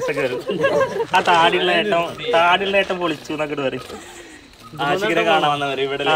Climax ഒക്കെ വരും ആ താടിയുള്ള ഏട്ടം താടിയുള്ള ഏട്ടം പൊളിച്ചു എന്നൊക്കെ പറയും ആശികരെ കാണാൻ വന്നവര് ഇവിടെ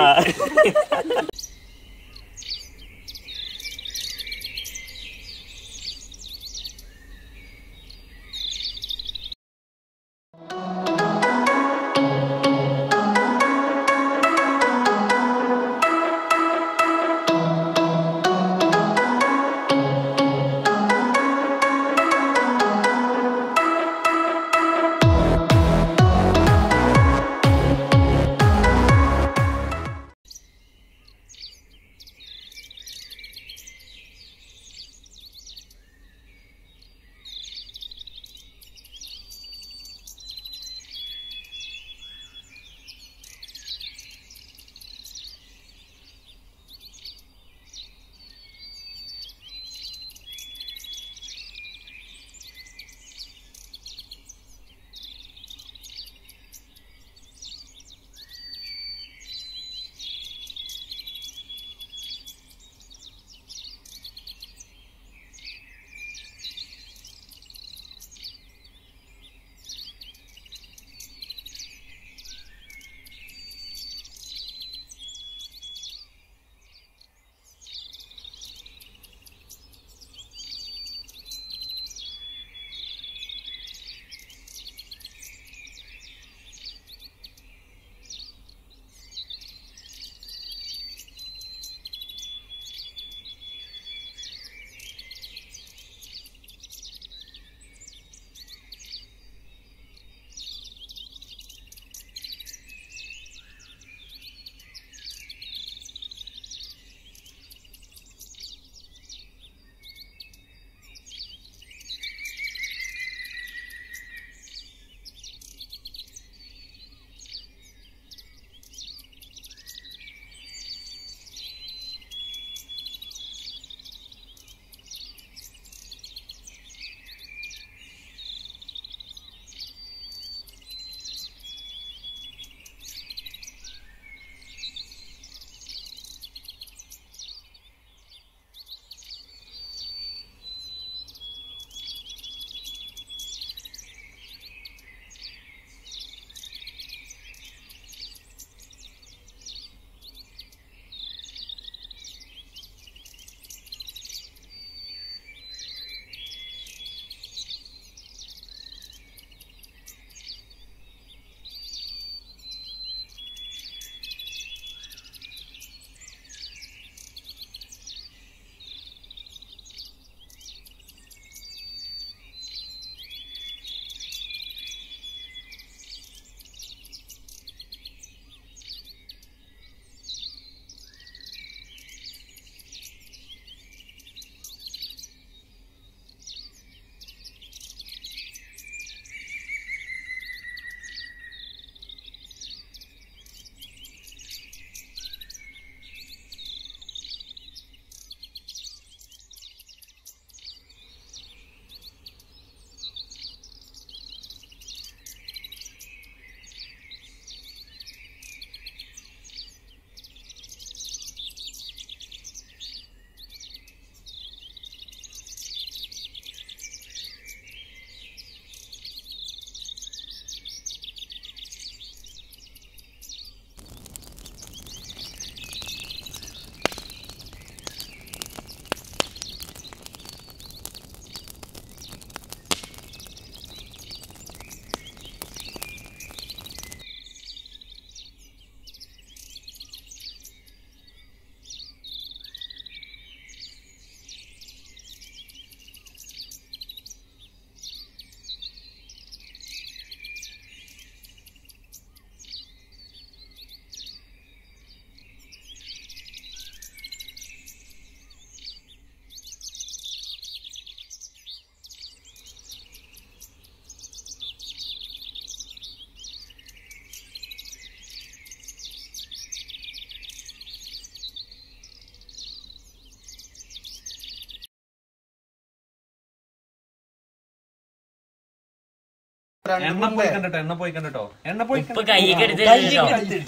എണ്ണ പോയി കണ്ടിട്ടോ എണ്ണ പോയി കണ്ടിട്ടോ എണ്ണ പോയി ഇപ്പൊ കൈയൊക്കെ എടുത്തിട്ട്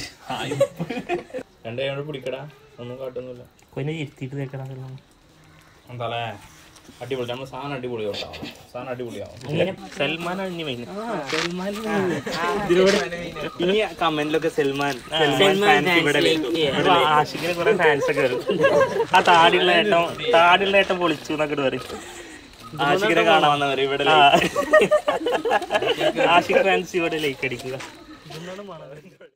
രണ്ടേ പിടിക്കടാ ഒന്നും കാട്ടുന്നില്ല കൊന്നെ ഇരുത്തിയിട്ട് തേക്കണം എന്താ അടിപൊളി നമ്മൾ സാധനം അടിപൊളിയാവും സാധനം അടിപൊളിയാവും അങ്ങനെ സൽമാൻ അഴിഞ്ഞു മെയിൻ ഇതിലൂടെ ഇനി കമന്റിലൊക്കെ സൽമാൻ സൽമാൻ ഫാൻസ് ഇവിടെ വരും. ഇവിടെ ആഷിഖിന് കുറെ ഫാൻസ് ഒക്കെ വരും ആ താടിയുള്ള ഏട്ടം താടിയുള്ള ഏട്ടം പൊളിച്ചു എന്നൊക്കെ പറയും ആഷിഖിനെ കാണാൻ വന്നവർ ഇവിടെ ആഷിഖ് ഫാൻസ് ഇവിടെ ലൈക്ക് അടിക്കുക